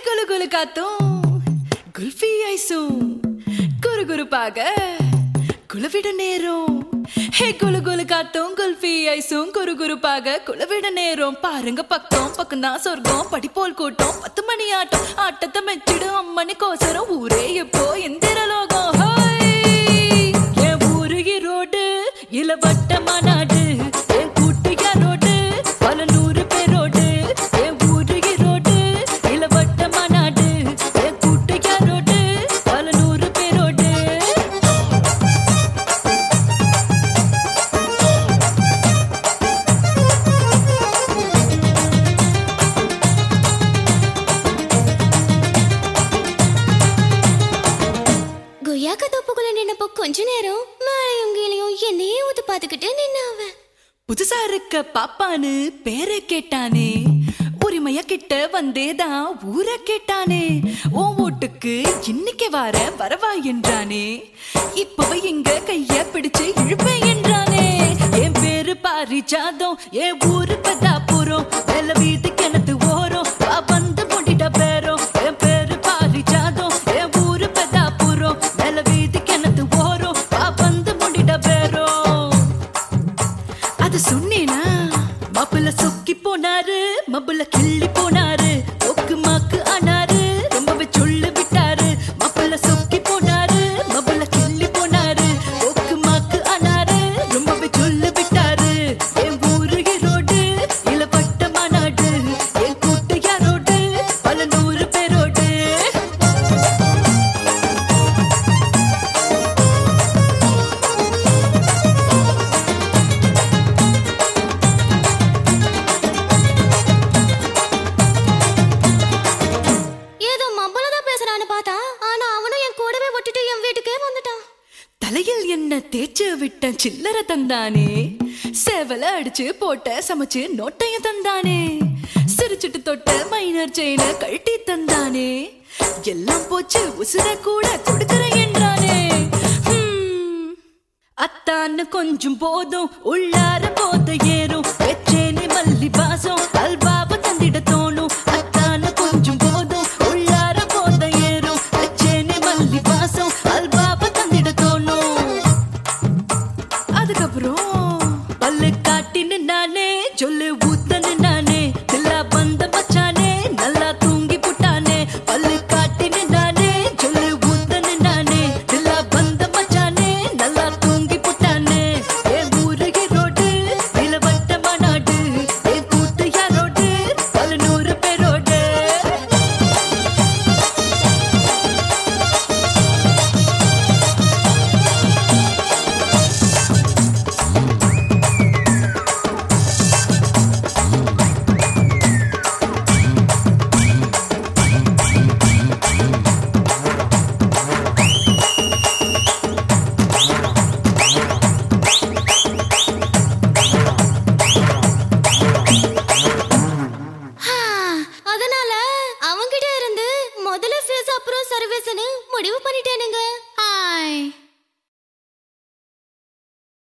குலு குலு காத்தும் குல்ஃபி ஐஸும் குரு குருப்பாக குலவிட நேரம் ஹே குலு குலு காத்தும் குல்ஃபி ஐஸும் குரு குருப்பாக குலவிட நேரம் பாருங்க பக்கம் பக்கம் தான் சொர்க்கம் படிப்போல் கூட்டம் பத்து மணி ஆட்டம் ஆட்டத்தை மெச்சிடும் அம்மணி கோசரம் ஊரே எப்போ எந்திர லோகம் ஹோய்! என் ஊரு ஈரோடு இளவட்ட மாநாடு என் கூட்டியா ரோடு பல நூறு பேரோடு என் ஊரு ஈரோடு இளவட்ட மாநாடு என் கூட்டியா ரோடு பல நூறு பேரோடு கொய்யாக்க தோப்புக்குள்ள நின்னப்போ கொஞ்ச நேரம் மழையும் கீழையும் என்னையே ஊத்து பாத்துக்கிட்டு நின்ன அவன் புதுசா இருக்க பாப்பான்னு பேரை கேட்டானே உரிமைய கிட்ட வந்தேதான் ஊரை கேட்டானே உன் வீட்டுக்கு இன்னைக்கு வர வரவா என்றானே இப்பவே இங்க கைய பிடிச்சு இழுப்பேன் என்றானே என் பேரு பாரிஜாதம் என் ஊரு பெதாபுரம் வெள்ள வீட்டு கிணத்து ஓரம் வா வந்து முடிட பேரும் என் பேரு பாரிஜாதம் என் ஊரு பெதாபுரம் வெள்ள வீட்டு கிணத்து ஓரம் வா வந்து முடிட பேரும் அது சொன்னேனா மாப்பிள்ள சொக்கி போனாரு மாப்பிள்ள கிள்ளி போனாரு ஒக்கு மாக்கு ஆனாரு ரொம்பவே சொல்லு விட்டாரு மாப்பிள்ள சொக்கி போனாரு மாப்பிள்ள கிள்ளி போனாரு ஒக்கு மாக்கு ஆனாரு ரொம்பவே சொல்லு விட்டாரு என் ஊரு ஈரோடு இளப்பட்ட மாநாடு என் கூட்டு யாரோடு பல நூறு பேரோடு ஏதோ மம்பளதான் பேசுறான்னு பார்த்தா ஆனா அவனும் என் கூடவே விட்டுட்டு என் வீட்டுக்கே வந்துட்டான் தலையில் என்ன தேய்ச்சு விட்ட சில்லறை தந்தானே சேவல அடிச்சு போட்ட சமைச்சு நோட்டையும் தந்தானே சிரிச்சிட்டு தொட்ட மைனர் செயின கழட்டி தந்தானே எல்லாம் போச்சு உசுர கூட கொடுக்கறேன் என்றானே ஹம். அத்தான்னு கொஞ்சம் போதும் உள்ளார போத ஏறும் வெச்சேனே மல்லி வாசம் அல்வாவை தந்திட தோணும்